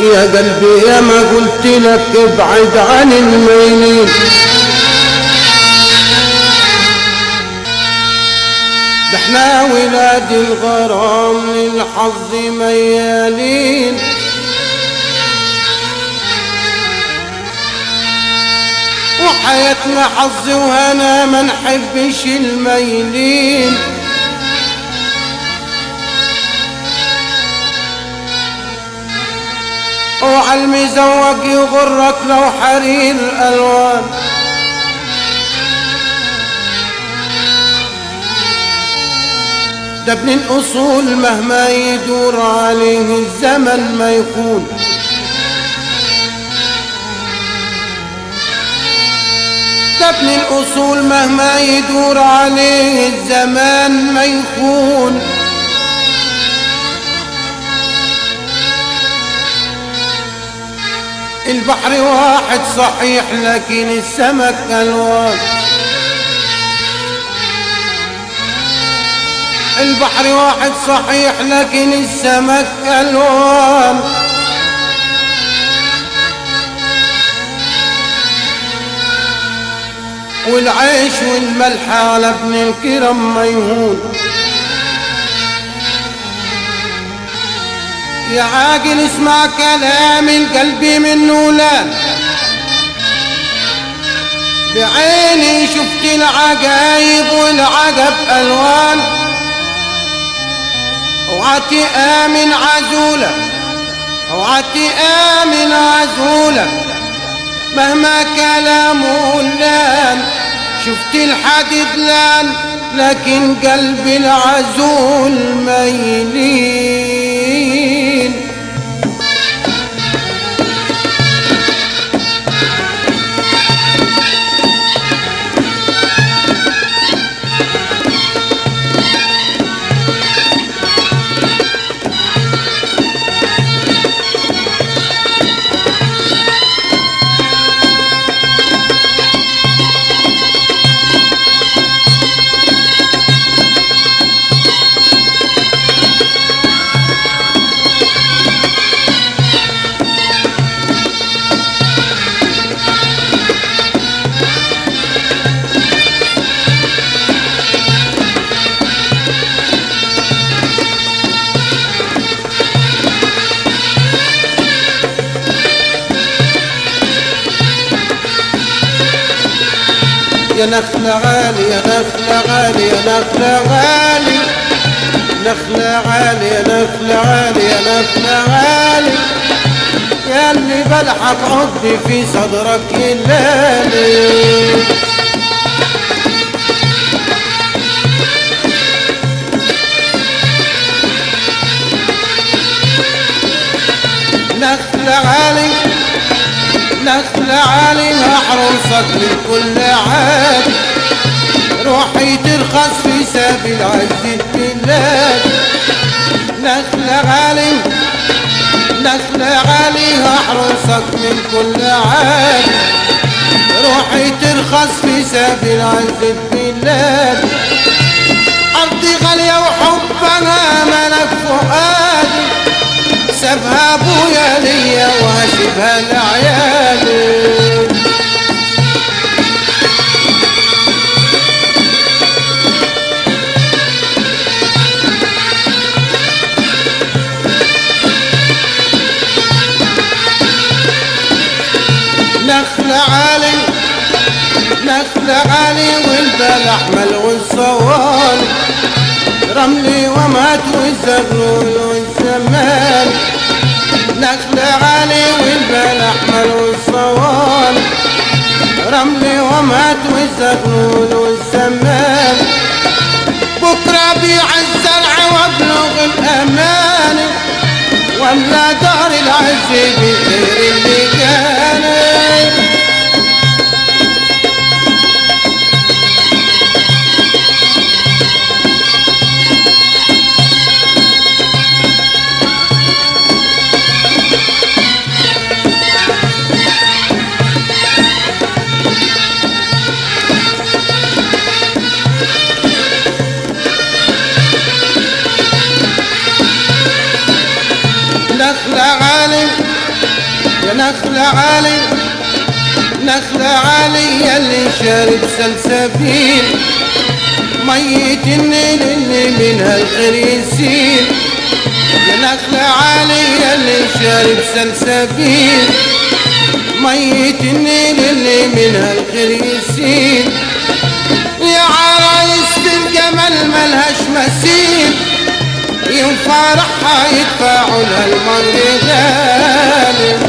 يا قلبي يا ما قلت لك ابعد عن الميلين ده احنا ولاد الغرام للحظ ميالين وحياتنا حظ وهنا ما نحبش الميلين اوعى المزوج يغرك لو حرير الوان ده ابن الاصول مهما يدور عليه الزمن ما يكون ده ابن الاصول مهما يدور عليه الزمان ما يكون البحر واحد صحيح لكن السمك الوان البحر واحد صحيح لكن السمك الوان والعيش والملح على ابن الكرم ما يهون يا عاقل اسمع كلام القلب منه لا بعيني شفت العجايب والعجب الوان اوعى امن عزوله اوعى امن عزوله مهما كلامه لان شفت الحديد لان لكن قلب العزول ميلين يا نخلة غالي يا نخلة غالي يا نخلة غالي نخلة غالي يا نخلة غالي يا نخلة غالي يا اللي بلحق عضي في صدرك الليالي نخلة غالي نخلة عليها حروسك من كل عاد روحي ترخص في سبيل عز البلاد نخلة غالي نخلة عليها حروسك من كل عاد روحي ترخص في سبيل عز البلاد أرضي غالية وحبها ملك فؤادي سابها ابويا ليا وهسيبها لعيالي نخلة عالي نخلة عالي والبلح ملو الصوالي رملي ومات والزغلول والزمان نخلة عالي والبلح ملو الصوالي رملي ومات والزغلول والزمان بكرة بيع الزرع وابلغ الأمان واملا دار العز بخير اللي كان نخلة عالي نخلة عالي نخلة عالية اللي شارب سلسبيل ميت النيل اللي منها الخير يسيل يا نخلة عالية اللي شارب سلسبيل ميت النيل اللي منها الخير يسيل يا عرايس الجمال ملهاش مثيل يوم فرحها يدفعوا لها المر غالي